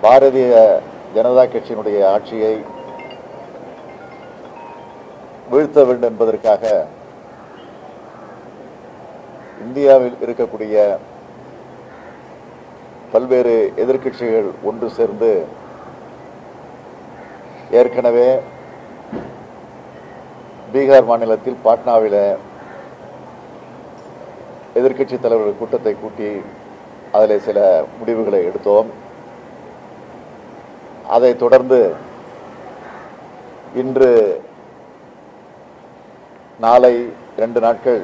பாரதிய ஜனதா கட்சியினுடைய ஆட்சியை வீழ்த்த வேண்டும் என்பதற்காக இந்தியாவில் இருக்கக்கூடிய பல்வேறு எதிர்க்கட்சிகள் ஒன்று சேர்ந்து ஏற்கனவே பீகார் மாநிலத்தில் பாட்னாவில் எதிர்க்கட்சி தலைவர்கள் கூட்டத்தை கூட்டி அதில் சில முடிவுகளை எடுத்தோம் அதைத் தொடர்ந்து இன்று நாளை ரெண்டு நாட்கள்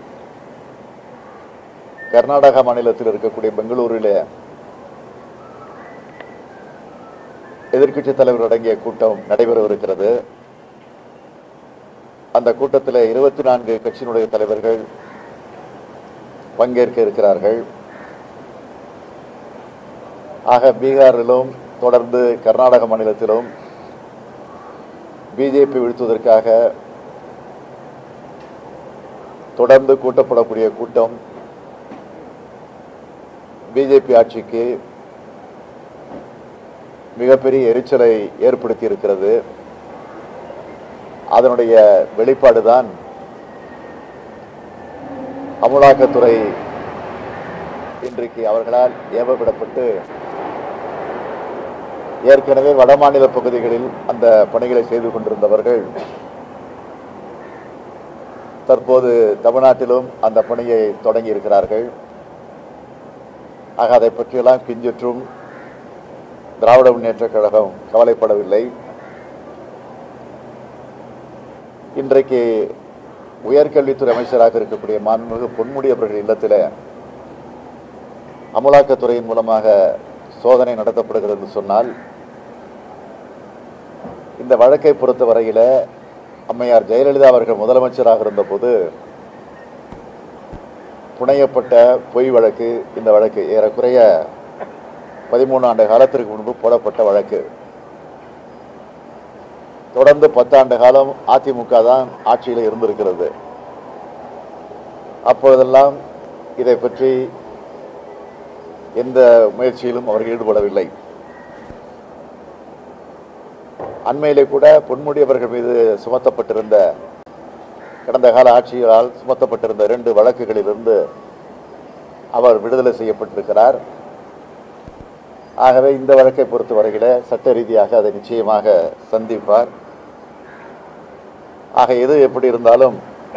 கர்நாடகா மாநிலத்தில் இருக்கக்கூடிய பெங்களூரில் எதிர்க்கட்சி தலைவர் அடங்கிய கூட்டம் நடைபெறவிருக்கிறது அந்த கூட்டத்தில் இருபத்தி நான்கு கட்சியினுடைய தலைவர்கள் பங்கேற்க இருக்கிறார்கள் ஆக பீகாரிலும் தொடர்ந்து கர்நாடக மாநிலத்திலும் பிஜேபி வீழ்த்துவதற்காக தொடர்ந்து கூட்டப்படக்கூடிய கூட்டம் பிஜேபி ஆட்சிக்கு மிகப்பெரிய எரிச்சலை ஏற்படுத்தி இருக்கிறது அதனுடைய வெளிப்பாடுதான் அமலாக்கத்துறை இன்றைக்கு அவர்களால் ஏவப்படப்பட்டு ஏற்கனவே வடமாநில பகுதிகளில் அந்த பணிகளை செய்து கொண்டிருந்தவர்கள் தற்போது தமிழ்நாட்டிலும் அந்த பணியை தொடங்கி இருக்கிறார்கள் ஆக அதை பற்றியெல்லாம் கிஞ்சிற்றும் திராவிட முன்னேற்றக் கழகம் கவலைப்படவில்லை இன்றைக்கு உயர்கல்வித்துறை அமைச்சராக இருக்கக்கூடிய மாண்புமிகு பொன்முடி அவர்கள் இல்லத்தில் அமலாக்கத்துறையின் மூலமாக சோதனை நடத்தப்படுகிறது என்று சொன்னால் இந்த வழக்கை பொறுத்த வரையில அம்மையார் ஜெயலலிதா அவர்கள் முதலமைச்சராக இருந்தபோது புனையப்பட்ட பொய் வழக்கு இந்த வழக்கு ஏறக்குறைய பதிமூணு ஆண்டு காலத்திற்கு முன்பு போடப்பட்ட வழக்கு தொடர்ந்து பத்தாண்டு காலம் அதிமுக தான் ஆட்சியில் இருந்திருக்கிறது அப்பொழுதெல்லாம் இதை பற்றி எந்த முயற்சியிலும் அவர்கள் ஈடுபடவில்லை அண்மையிலே கூட பொன்முடி அவர்கள் மீது சுமத்தப்பட்டிருந்த கடந்த கால ஆட்சியால் சுமத்தப்பட்டிருந்த இரண்டு வழக்குகளிலிருந்து அவர் விடுதலை செய்யப்பட்டிருக்கிறார் ஆகவே இந்த வழக்கை பொறுத்தவரையில சட்ட ரீதியாக அதை நிச்சயமாக சந்திப்பார் ஆக எது எப்படி இருந்தாலும்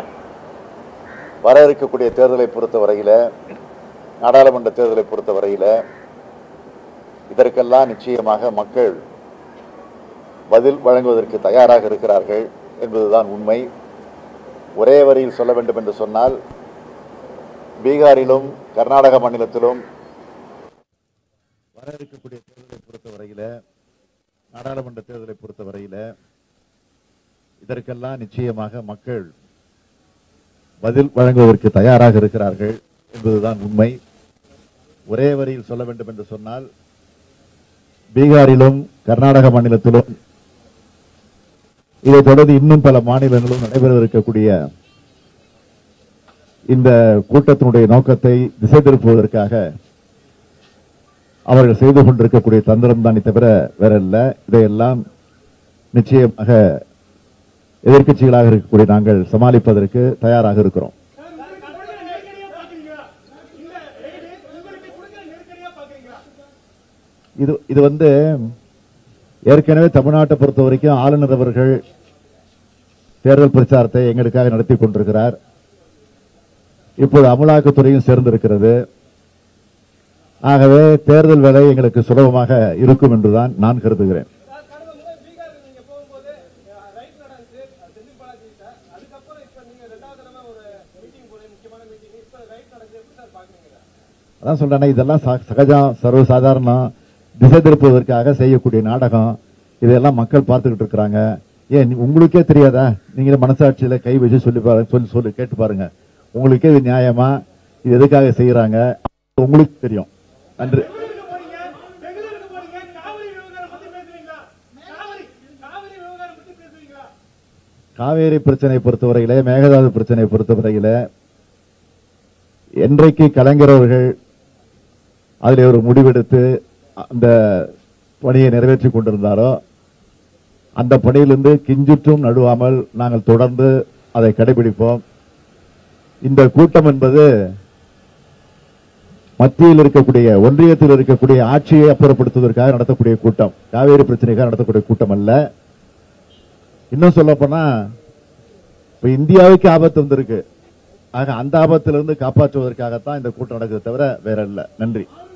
வர இருக்கக்கூடிய தேர்தலை பொறுத்தவரையில நாடாளுமன்ற தேர்தலை பொறுத்தவரையில இதற்கெல்லாம் நிச்சயமாக மக்கள் பதில் வழங்குவதற்கு தயாராக இருக்கிறார்கள் என்பதுதான் உண்மை ஒரே வரியில் சொல்ல வேண்டும் என்று சொன்னால் பீகாரிலும் கர்நாடக மாநிலத்திலும் வர இருக்கக்கூடிய தேர்தலை பொறுத்தவரையில நாடாளுமன்ற தேர்தலை பொறுத்தவரையில இதற்கெல்லாம் நிச்சயமாக மக்கள் பதில் வழங்குவதற்கு தயாராக இருக்கிறார்கள் என்பதுதான் உண்மை ஒரே வரியில் சொல்ல வேண்டும் என்று சொன்னால் பீகாரிலும் கர்நாடக மாநிலத்திலும் இதைத் தொடர்ந்து இன்னும் பல மாநிலங்களும் நடைபெறவிருக்கக்கூடிய இந்த கூட்டத்தினுடைய நோக்கத்தை திசை திருப்புவதற்காக அவர்கள் செய்து கொண்டிருக்கக்கூடிய தந்திரம் தானே தவிர வேற இல்ல இதையெல்லாம் நிச்சயமாக எதிர்க்கட்சிகளாக இருக்கக்கூடிய நாங்கள் சமாளிப்பதற்கு தயாராக இருக்கிறோம் இது இது வந்து ஏற்கனவே தமிழ்நாட்டை பொறுத்த வரைக்கும் ஆளுநர் அவர்கள் தேர்தல் பிரச்சாரத்தை எங்களுக்காக நடத்தி கொண்டிருக்கிறார் இப்போது அமலாக்கத்துறையும் சேர்ந்திருக்கிறது ஆகவே தேர்தல் வேலை எங்களுக்கு சுலபமாக இருக்கும் என்றுதான் நான் கருதுகிறேன் சார் கடந்த முறை பீகார் நீங்க போகும்போது ரைட் நடந்துச்சு செந்தில் பாலாஜி சார் அதுக்கப்புறம் இப்ப நீங்க ரெண்டாவது தடவை ஒரு மீட்டிங் போல முக்கியமான மீட்டிங் இப்ப ரைட் நடந்து எப்படி சார் பாக்குறீங்க அதான் சொல்றேன் இதெல்லாம் ச- சகஜம் சர்வசாதாரணம் திசை திருப்புவதற்காக செய்யக்கூடிய நாடகம் இதெல்லாம் மக்கள் பார்த்துக்கிட்டு இருக்கிறாங்க ஏன் நீ- உங்களுக்கே தெரியாதா நீங்க மனசாட்சியில கை வச்சு சொல்லி பாருங்க சொல்லி சொல்லி கேட்டு பாருங்க உங்களுக்கே இது நியாயமா இது எதுக்காக செய்யறாங்க உங்களுக்கு தெரியும் நன்றி பெங்களூருக்கு போறீங்க பெங்களூருக்கு போறீங்க காவிரி விவகாரம் பத்தி பேசுறீங்களா காவிரி காவிரி விவகாரம் பத்தி பேசுறீங்களா காவேரி பிரச்சனை பொறுத்தவரையில மேகதாது பிரச்சனை பொறுத்தவரையில என்றைக்கு கலைஞர் அவர்கள் அதில் ஒரு முடிவெடுத்து அந்த பணியை நிறைவேற்றிக் கொண்டிருந்தாரோ அந்த பணியிலிருந்து கிஞ்சிற்றும் நடுவாமல் நாங்கள் தொடர்ந்து அதை கடைபிடிப்போம் இந்த கூட்டம் என்பது மத்தியில் இருக்கக்கூடிய ஒன்றியத்தில் இருக்கக்கூடிய ஆட்சியை அப்புறப்படுத்துவதற்காக நடத்தக்கூடிய கூட்டம் காவேரி பிரச்சனைக்காக நடத்தக்கூடிய கூட்டம் அல்ல இன்னும் சொல்ல போனா இப்ப இந்தியாவுக்கு ஆபத்து வந்திருக்கு ஆக அந்த ஆபத்திலிருந்து காப்பாற்றுவதற்காகத்தான் இந்த கூட்டம் நடக்குது தவிர வேற இல்ல நன்றி